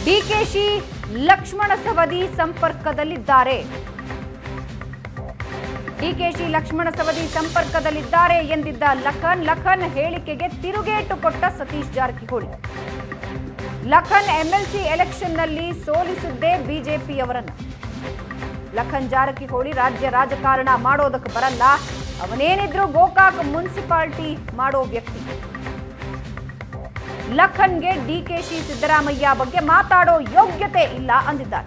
ಡಿಕೆಶಿ ಲಕ್ಷ್ಮಣ ಸವದಿ ಸಂಪರ್ಕದಲ್ಲಿದ್ದಾರೆ ಡಿಕೆಶಿ ಲಕ್ಷ್ಮಣ ಸವದಿ ಸಂಪರ್ಕದಲ್ಲಿದ್ದಾರೆ ಎಂದಿದ್ದ ಲಖನ್ ಲಖನ್ ಹೇಳಿಕೆಗೆ ತಿರುಗೇಟು ಕೊಟ್ಟ ಸತೀಶ್ ಜಾರಕಿಹೊಳಿ ಲಖನ್ ಎಂಎಲ್ಸಿ ಎಲೆಕ್ಷನ್ನಲ್ಲಿ ಸೋಲಿಸಿದ್ದೇ ಬಿಜೆಪಿಯವರನ್ನ ಲಖನ್ ಜಾರಕಿಹೊಳಿ ರಾಜ್ಯ ರಾಜಕಾರಣ ಮಾಡೋದಕ್ಕೆ ಬರಲ್ಲ ಅವನೇನಿದ್ರು ಗೋಕಾಕ್ ಮುನ್ಸಿಪಾಲಿಟಿ ಮಾಡೋ ವ್ಯಕ್ತಿ ಲಖನ್ಗೆ ಡಿಕೆಶಿ ಸಿದ್ದರಾಮಯ್ಯ ಬಗ್ಗೆ ಮಾತಾಡೋ ಯೋಗ್ಯತೆ ಇಲ್ಲ ಅಂದಿದ್ದಾರೆ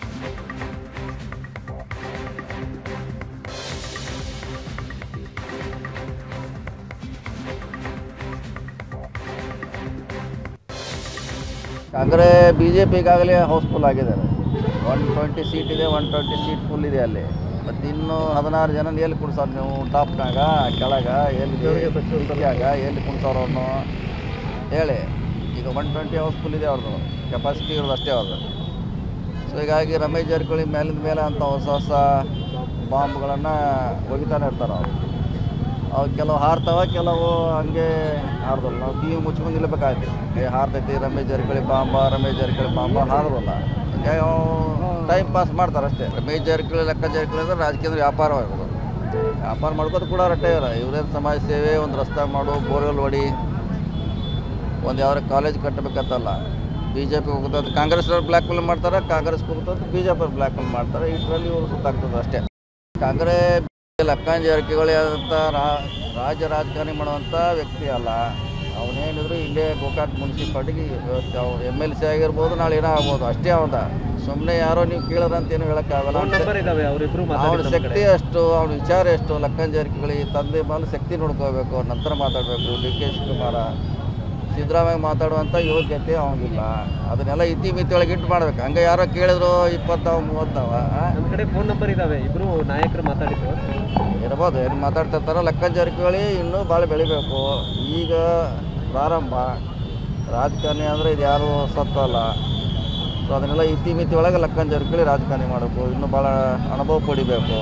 ಅಂದರೆ ಬಿ ಜೆ ಪಿಗಾಗಲೇ ಹೌಸ್ಫುಲ್ ಆಗಿದ್ದಾರೆ ಒನ್ ಟ್ವೆಂಟಿ ಸೀಟ್ ಇದೆ ಒನ್ ಟ್ವೆಂಟಿ ಸೀಟ್ ಫುಲ್ ಇದೆ ಅಲ್ಲಿ ಮತ್ತು ಇನ್ನೂ ಹದಿನಾರು ಜನ ಎಲ್ಲಿ ಕುಡ್ಸೋರು ನೀವು ಟಾಪ್ನಾಗ ಕೆಳಗ ಎಲ್ಲಿ ಡಿಕ್ಕಿಯಾಗ ಎಲ್ಲಿ ಕುಡ್ಸೋರು ಅವ್ರನ್ನು ಹೇಳಿ ಈಗ ಒನ್ ಟ್ವೆಂಟಿ ಹೌಸ್ಫುಲ್ ಇದೆ ಅವ್ರದ್ದು ಕೆಪಾಸಿಟಿ ಇರೋದು ಅಷ್ಟೇ ಅವ್ರದ್ದು ಸೊ ಹೀಗಾಗಿ ರಮೇಶ್ ಜಾರಕಿಹೊಳಿ ಮೇಲಿಂದ ಮೇಲೆ ಅಂತ ಹೊಸ ಹೊಸ ಬಾಂಬ್ಗಳನ್ನು ಒಗಿತಾನೆ ಇರ್ತಾರೆ ಅವರು ಅವು ಕೆಲವು ಹಾರ್ತಾವ ಕೆಲವು ಹಂಗೆ ಹಾರ್ದಲ್ಲ ನಾವು ಕಿವಿ ಮುಚ್ಕೊಂಡು ನಿಲ್ಬೇಕಾಗ್ತದೆ ಏ ಹಾರ್ತೈತಿ ರಮೇಶ್ ಜಾರಕಿಹೊಳಿ ಬಾಂಬ ರಮೇಶ್ ಜಾರಕಿಹೊಳಿ ಬಾಂಬ ಹಾರಲ್ಲ ಹಿಂಗಾಗಿ ಟೈಮ್ ಪಾಸ್ ಮಾಡ್ತಾರೆ ಅಷ್ಟೇ ರಮೇಶ್ ಜಾರಕಿಹೊಳಿ ಲೆಕ್ಕ ಜಾರಕಿಹೊಳಿ ಅಂದ್ರೆ ರಾಜಕೀಯ ವ್ಯಾಪಾರವಾಗೋದು ವ್ಯಾಪಾರ ಮಾಡ್ಕೋದು ಕೂಡ ರಟ್ಟೆ ಇರ ಇವರೇನು ಸಮಾಜ ಸೇವೆ ಒಂದು ರಸ್ತೆ ಮಾಡು ಬೋರ್ವೆಲ್ ಹೊಡಿ ಒಂದು ಯಾವ್ದಾರ ಕಾಲೇಜ್ ಕಟ್ಟಬೇಕಂತಲ್ಲ ಬಿ ಜೆ ಪಿ ಹೋಗ್ತದೆ ಕಾಂಗ್ರೆಸ್ನವ್ರು ಬ್ಲ್ಯಾಕ್ ಮೇಲ್ ಮಾಡ್ತಾರೆ ಕಾಂಗ್ರೆಸ್ ಹೋಗ್ತದೆ B J P blackmail ಮಾಡ್ತಾರೆ ಇಷ್ಟರಲ್ಲಿ ಇವರು ಸುತ್ತಾಗ್ತದೆ ಅಷ್ಟೇ ಕಾಂಗ್ರೆಸ್ ಲಕ್ಕನ್ ಜಾರಕಿಹೊಳಿ ಅಂತ ರಾ- ರಾಜ್ಯ ರಾಜಕಾರಣಿ ಮಾಡುವಂಥ ವ್ಯಕ್ತಿ ಅಲ್ಲ ಅವನೇನಿದ್ರು ಇಲ್ಲೇ ಗೋಕಾಕ್ ಮುನ್ಸಿಪಾಲ್ಟಿಗೆ ಎಮ್ ಎಲ್ ಸಿ ಆಗಿರ್ಬೋದು ನಾಳೆ ಏನೋ ಆಗ್ಬೋದು ಅಷ್ಟೇ ಅವನ ಸುಮ್ಮನೆ ಯಾರೋ ನೀವು ಕೇಳೋದಂತ ಏನು ಹೇಳೋಕ್ಕಾಗಲ್ಲ ಫೋನ್ ನಂಬರ್ ಇದಾವೆ ಅವರಿಬ್ರು ಅವನ ಶಕ್ತಿ ಎಷ್ಟು ಅವನ ವಿಚಾರ ಎಷ್ಟು ಲಕ್ಕನ್ ಜಾರಕಿಹೊಳಿ ತಂದೆ ಮೇಲೆ ಶಕ್ತಿ ನೋಡ್ಕೋಬೇಕು ನಂತರ ಮಾತಾಡಬೇಕು ಡಿ ಕೆ ಶಿವಕುಮಾರ ಸಿದ್ದರಾಮಯ್ಯ ಮಾತಾಡುವಂಥ ಯೋಗ್ಯತೆ ಅವನಿಲ್ಲ ಅದನ್ನೆಲ್ಲ ಇತಿಮಿತಿ ಒಳಗೆ ಇಟ್ಟು ಮಾಡ್ಬೇಕು ಹಂಗೆ ಯಾರೋ ಕೇಳಿದ್ರು ಇಪ್ಪತ್ತಾವ ಮೂವತ್ತಾವ ಆ? ನಮ್ಮ ಕಡೆ ಫೋನ್ ನಂಬರ್ ಇದಾವೆ ಇಬ್ರು ನಾಯಕರು ಮಾತಾಡಿದ್ದು ಇರ್ಬೋದು ಏನು ಮಾತಾಡ್ತಿರ್ತಾರೋ ಲೆಕ್ಕ ಜಾರಕಿಹೊಳಿ ಇನ್ನೂ ಭಾಳ ಬೆಳಿಬೇಕು ಈಗ ಪ್ರಾರಂಭ ರಾಜಕಾರಣಿ ಅಂದರೆ ಇದು ಯಾರು ಸತ್ತಲ್ಲ ಸೊ ಅದನ್ನೆಲ್ಲ ಇತಿಮಿತಿ ಒಳಗೆ ಲೆಕ್ಕನ್ ಜಾರಕಿಹೊಳಿ ರಾಜಕಾರಣಿ ಮಾಡಬೇಕು ಇನ್ನೂ ಭಾಳ ಅನುಭವ ಪಡಿಬೇಕು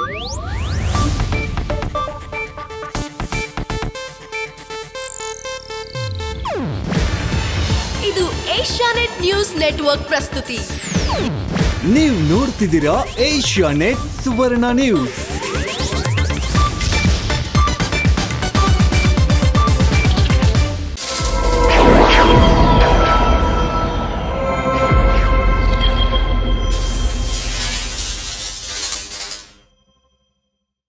ಇದು ಏಷ್ಯಾನೆಟ್ ನ್ಯೂಸ್ ನೆಟ್ವರ್ಕ್ ಪ್ರಸ್ತುತಿ ನೀವು ನೋಡ್ತಿದ್ದೀರಾ ಏಷ್ಯಾ ನೆಟ್ ಸುವರ್ಣ ನ್ಯೂಸ್